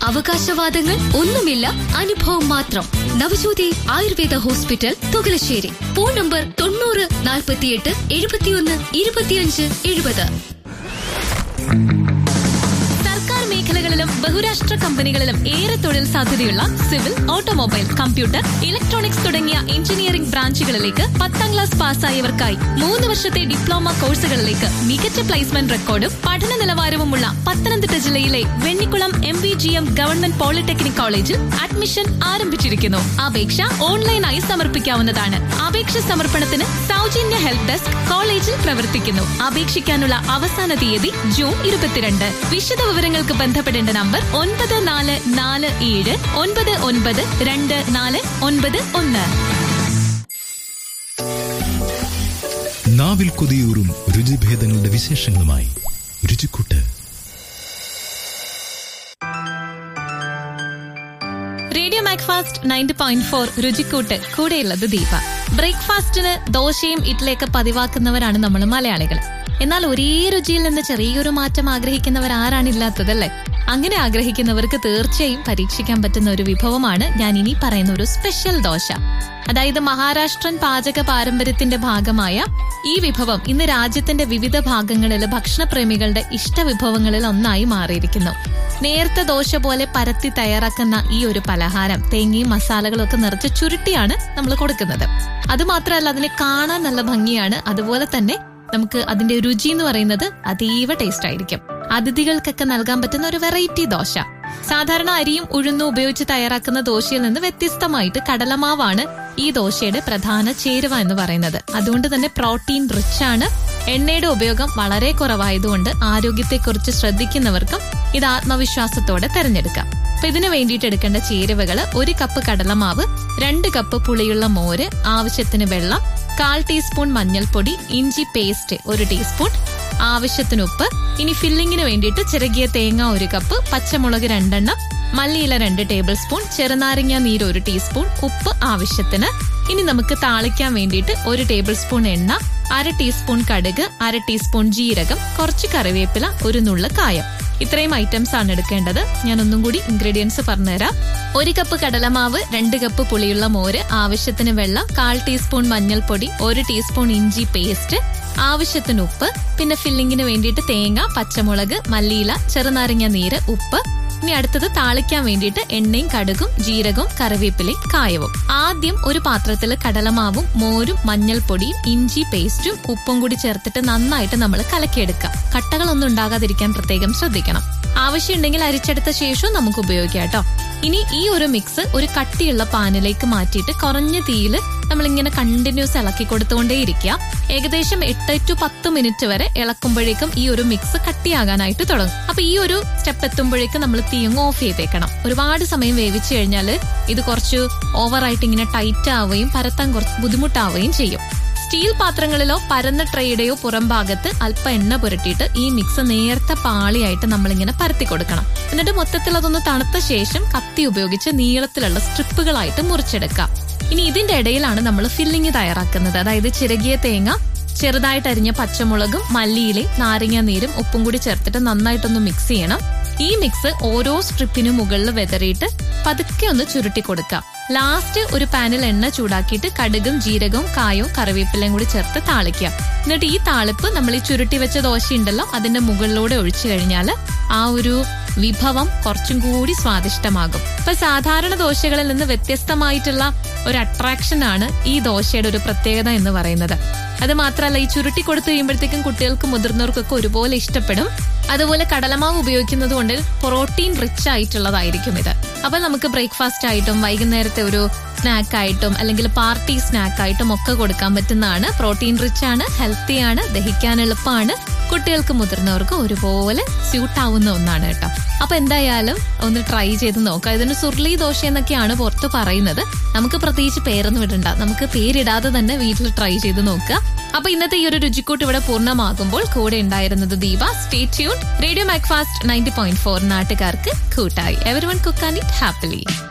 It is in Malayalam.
അവകാശവാദങ്ങൾ ഒന്നുമില്ല അനുഭവം മാത്രം Navajyothi Ayurveda hospital Thukalassery phone number തൊണ്ണൂറ് നാൽപ്പത്തിയെട്ട് എഴുപത്തിയൊന്ന് ഇരുപത്തിയഞ്ച് എഴുപത് സർക്കാർ മേഖലകളിലും ബഹുരാഷ്ട്ര കമ്പനികളിലും ഏറെ തൊഴിൽ സാധ്യതയുള്ള സിവിൽ ഓട്ടോമൊബൈൽ കമ്പ്യൂട്ടർ ഇലക്ട്രോണിക്സ് തുടങ്ങിയ എഞ്ചിനീയറിംഗ് ബ്രാഞ്ചുകളിലേക്ക് പത്താം ക്ലാസ് പാസ്സായവർക്കായി മൂന്ന് വർഷത്തെ ഡിപ്ലോമ കോഴ്സുകളിലേക്ക് മികച്ച പ്ലേസ്മെന്റ് റെക്കോർഡും പഠന നിലവാരവുമുള്ള പത്തനംതിട്ട ജില്ലയിലെ Vennikulam M V G M government polytechnic കോളേജിൽ അഡ്മിഷൻ ആരംഭിച്ചിരിക്കുന്നു അപേക്ഷ ഓൺലൈനായി സമർപ്പിക്കാവുന്നതാണ് അപേക്ഷ സമർപ്പണത്തിന് സൗജന്യ ഹെൽപ് ഡെസ്ക് കോളേജിൽ പ്രവർത്തിക്കുന്നു അപേക്ഷിക്കാനുള്ള അവസാന തീയതി ജൂൺ ഇരുപത്തിരണ്ട് വിശദ വിവരങ്ങൾക്ക് ബന്ധപ്പെടേണ്ട നമ്പർ ഒൻപത് നാല് നാല് ഏഴ് ഒൻപത് ഒൻപത് രണ്ട് നാല് ഒൻപത് ഒന്ന് നാവിൽ കൊതിയൂറും രുചിഭേദങ്ങളുടെ വിശേഷങ്ങളുമായി Ruchikkoottu radio Macfast ninety point four Ruchikkoottu കൂടെയുള്ളത് ദീപ ബ്രേക്ക്ഫാസ്റ്റിന് ദോശയും ഇഡ്ഡലിയൊക്കെ പതിവാക്കുന്നവരാണ് നമ്മൾ മലയാളികൾ എന്നാൽ ഒരേ രുചിയിൽ നിന്ന് ചെറിയൊരു മാറ്റം ആഗ്രഹിക്കുന്നവർ ആരാണില്ലാത്തതല്ലേ അങ്ങനെ ആഗ്രഹിക്കുന്നവർക്ക് തീർച്ചയായും പരീക്ഷിക്കാൻ പറ്റുന്ന ഒരു വിഭവമാണ് ഞാൻ ഇനി പറയുന്ന ഒരു സ്പെഷ്യൽ ദോശ അതായത് മഹാരാഷ്ട്രൻ പാചക പാരമ്പര്യത്തിന്റെ ഭാഗമായ ഈ വിഭവം ഇന്ന് രാജ്യത്തിന്റെ വിവിധ ഭാഗങ്ങളിൽ ഭക്ഷണപ്രേമികളുടെ ഇഷ്ടവിഭവങ്ങളിൽ ഒന്നായി മാറിയിരിക്കുന്നു നേർത്ത ദോശ പോലെ പരത്തി തയ്യാറാക്കുന്ന ഈ ഒരു പലഹാരം തേങ്ങയും മസാലകളും ഒക്കെ നിറച്ച് ചുരുട്ടിയാണ് നമ്മൾ കൊടുക്കുന്നത് അതുമാത്രമല്ല അതിന് കാണാൻ നല്ല ഭംഗിയാണ് അതുപോലെ തന്നെ നമുക്ക് അതിന്റെ രുചി എന്ന് പറയുന്നത് അതീവ ടേസ്റ്റ് ആയിരിക്കും അതിഥികൾക്കൊക്കെ നൽകാൻ പറ്റുന്ന ഒരു വെറൈറ്റി ദോശ സാധാരണ അരിയും ഉഴുന്നും ഉപയോഗിച്ച് തയ്യാറാക്കുന്ന ദോശയിൽ നിന്ന് വ്യത്യസ്തമായിട്ട് കടലമാവാണ് ഈ ദോശയുടെ പ്രധാന ചേരുവ എന്ന് പറയുന്നത് അതുകൊണ്ട് തന്നെ പ്രോട്ടീൻ റിച്ച് ആണ് എണ്ണയുടെ ഉപയോഗം വളരെ കുറവായതുകൊണ്ട് ആരോഗ്യത്തെക്കുറിച്ച് ശ്രദ്ധിക്കുന്നവർക്കും ഇത് ആത്മവിശ്വാസത്തോടെ തെരഞ്ഞെടുക്കാം അപ്പൊ ഇതിനു വേണ്ടിയിട്ട് എടുക്കേണ്ട ചേരുവകൾ ഒരു കപ്പ് കടലമാവ് രണ്ട് കപ്പ് പുളിയുള്ള മോര് ആവശ്യത്തിന് വെള്ളം കാൽ ടീസ്പൂൺ മഞ്ഞൾപ്പൊടി ഇഞ്ചി പേസ്റ്റ് ഒരു ടീസ്പൂൺ ആവശ്യത്തിന് ഉപ്പ് ഇനി ഫില്ലിങ്ങിന് വേണ്ടിയിട്ട് ചിറകിയ തേങ്ങ ഒരു കപ്പ് പച്ചമുളക് രണ്ടെണ്ണം മല്ലിയില രണ്ട് ടേബിൾ സ്പൂൺ ചെറുനാരങ്ങ നീര് ഒരു ടീസ്പൂൺ ഉപ്പ് ആവശ്യത്തിന് ഇനി നമുക്ക് താളിക്കാൻ വേണ്ടിയിട്ട് ഒരു ടേബിൾ സ്പൂൺ എണ്ണ അര ടീസ്പൂൺ കടുക് അര ടീസ്പൂൺ ജീരകം കുറച്ച് കറിവേപ്പില ഒരു നുള്ള കായം ഇത്രയും ഐറ്റംസ് ആണ് എടുക്കേണ്ടത് ഞാൻ ഒന്നും കൂടി ഇൻഗ്രീഡിയൻസ് പറഞ്ഞുതരാം ഒരു കപ്പ് കടലമാവ് രണ്ട് കപ്പ് പുളിയുള്ള മോര് ആവശ്യത്തിന് വെള്ളം കാൽ ടീസ്പൂൺ മഞ്ഞൾപ്പൊടി ഒരു ടീസ്പൂൺ ഇഞ്ചി പേസ്റ്റ് ആവശ്യത്തിന് ഉപ്പ് പിന്നെ ഫില്ലിങ്ങിന് വേണ്ടിയിട്ട് തേങ്ങ പച്ചമുളക് മല്ലിയില ചെറുനാരങ്ങ നീര് ഉപ്പ് ഇനി അടുത്തത് താളിക്കാൻ വേണ്ടിയിട്ട് എണ്ണയും കടുകും ജീരകവും കറിവേപ്പിലയും കായവും ആദ്യം ഒരു പാത്രത്തിൽ കടലമാവും മോരും മഞ്ഞൾപ്പൊടിയും ഇഞ്ചി പേസ്റ്റും ഉപ്പും കൂടി ചേർത്തിട്ട് നന്നായിട്ട് നമ്മൾ കലക്കിയെടുക്കാം കട്ടകളൊന്നും ഉണ്ടാകാതിരിക്കാൻ പ്രത്യേകം ശ്രദ്ധിക്കണം ആവശ്യമുണ്ടെങ്കിൽ അരിച്ചെടുത്ത ശേഷവും നമുക്ക് ഉപയോഗിക്കാം കേട്ടോ ഇനി ഈ ഒരു മിക്സ് ഒരു കട്ടിയുള്ള പാനിലേക്ക് മാറ്റിയിട്ട് കുറഞ്ഞ തീയിൽ നമ്മൾ ഇങ്ങനെ കണ്ടിന്യൂസ് ഇളക്കി കൊടുത്തുകൊണ്ടേയിരിക്കുക ഏകദേശം എട്ട് ടു പത്ത് മിനിറ്റ് വരെ ഇളക്കുമ്പോഴേക്കും ഈ ഒരു മിക്സ് കട്ടിയാകാനായിട്ട് തുടങ്ങും അപ്പൊ ഈ ഒരു സ്റ്റെപ്പ് എത്തുമ്പോഴേക്കും നമ്മൾ തീയങ്ങ് ഓഫ് ചെയ്തേക്കണം ഒരുപാട് സമയം വേവിച്ചു കഴിഞ്ഞാൽ ഇത് കുറച്ച് ഓവറായിട്ട് ഇങ്ങനെ ടൈറ്റ് ആവുകയും പരത്താൻ കുറച്ച് ബുദ്ധിമുട്ടാവുകയും ചെയ്യും സ്റ്റീൽ പാത്രങ്ങളിലോ പരന്ന ട്രേയുടെയോ പുറം ഭാഗത്ത് അല്പ എണ്ണ പുരട്ടിയിട്ട് ഈ മിക്സ് നേർത്ത പാളിയായിട്ട് നമ്മളിങ്ങനെ പരത്തി കൊടുക്കണം എന്നിട്ട് മൊത്തത്തിൽ അതൊന്ന് തണുത്ത ശേഷം കത്തി ഉപയോഗിച്ച് നീളത്തിലുള്ള സ്ട്രിപ്പുകളായിട്ട് മുറിച്ചെടുക്കാം ഇനി ഇതിന്റെ ഇടയിലാണ് നമ്മൾ ഫില്ലിങ് തയ്യാറാക്കുന്നത് അതായത് ചിരകിയ തേങ്ങ ചെറുതായിട്ട് അരിഞ്ഞ പച്ചമുളകും മല്ലിയിലയും നാരങ്ങ നീരും ഉപ്പും കൂടി ചേർത്തിട്ട് നന്നായിട്ടൊന്ന് മിക്സ് ചെയ്യണം ഈ മിക്സ് ഓരോ സ്ട്രിപ്പിനും മുകളിൽ വെതറിയിട്ട് പതുക്കെ ഒന്ന് ചുരുട്ടി കൊടുക്കാം ലാസ്റ്റ് ഒരു പാനിൽ എണ്ണ ചൂടാക്കിയിട്ട് കടുകും ജീരകവും കായവും കറിവേപ്പിലയും കൂടി ചേർത്ത് താളിക്കുക എന്നിട്ട് ഈ താളിപ്പ് നമ്മൾ ഈ ചുരുട്ടി വെച്ച ദോശ ഉണ്ടല്ലോ അതിന്റെ മുകളിലൂടെ ഒഴിച്ചു കഴിഞ്ഞാൽ ആ ഒരു വിഭവം കുറച്ചും കൂടി സ്വാദിഷ്ടമാകും ഇപ്പൊ സാധാരണ ദോശകളിൽ നിന്ന് വ്യത്യസ്തമായിട്ടുള്ള ഒരു അട്രാക്ഷൻ ആണ് ഈ ദോശയുടെ ഒരു പ്രത്യേകത എന്ന് പറയുന്നത് അത് മാത്രമല്ല ഈ ചുരുട്ടി കൊടുത്തു കഴിയുമ്പോഴത്തേക്കും കുട്ടികൾക്കും മുതിർന്നവർക്കൊക്കെ ഒരുപോലെ ഇഷ്ടപ്പെടും അതുപോലെ കടലമാവ് ഉപയോഗിക്കുന്നത് കൊണ്ട് പ്രോട്ടീൻ റിച്ച് ആയിട്ടുള്ളതായിരിക്കും ഇത് അപ്പൊ നമുക്ക് ബ്രേക്ക്ഫാസ്റ്റ് ആയിട്ടും വൈകുന്നേരത്തെ ഒരു സ്നാക്ക് ആയിട്ടും അല്ലെങ്കിൽ പാർട്ടി സ്നാക്ക് ആയിട്ടും ഒക്കെ കൊടുക്കാൻ പറ്റുന്നതാണ് പ്രോട്ടീൻ റിച്ച് ആണ് ഹെൽത്തി ആണ് ദഹിക്കാൻ എളുപ്പമാണ് കുട്ടികൾക്ക് മുതിർന്നവർക്ക് ഒരുപോലെ സ്യൂട്ട് ആവുന്ന ഒന്നാണ് കേട്ടോ അപ്പൊ എന്തായാലും ഒന്ന് ട്രൈ ചെയ്ത് നോക്കാം ഇതിന് സുർലി ദോശ എന്നൊക്കെയാണ് പുറത്ത് പറയുന്നത് നമുക്ക് പ്രത്യേകിച്ച് പേരൊന്നും ഇടണ്ട നമുക്ക് പേരിടാതെ തന്നെ വീട്ടിൽ ട്രൈ ചെയ്ത് നോക്കുക അപ്പൊ ഇന്നത്തെ ഈ ഒരു രുചിക്കൂട്ട് ഇവിടെ പൂർണ്ണമാകുമ്പോൾ കൂടെ ഉണ്ടായിരുന്നത് Deepa stay tune radio Macfast ninety point four നാട്ടുകാർക്ക് കൂട്ടായി every one cook and eat happily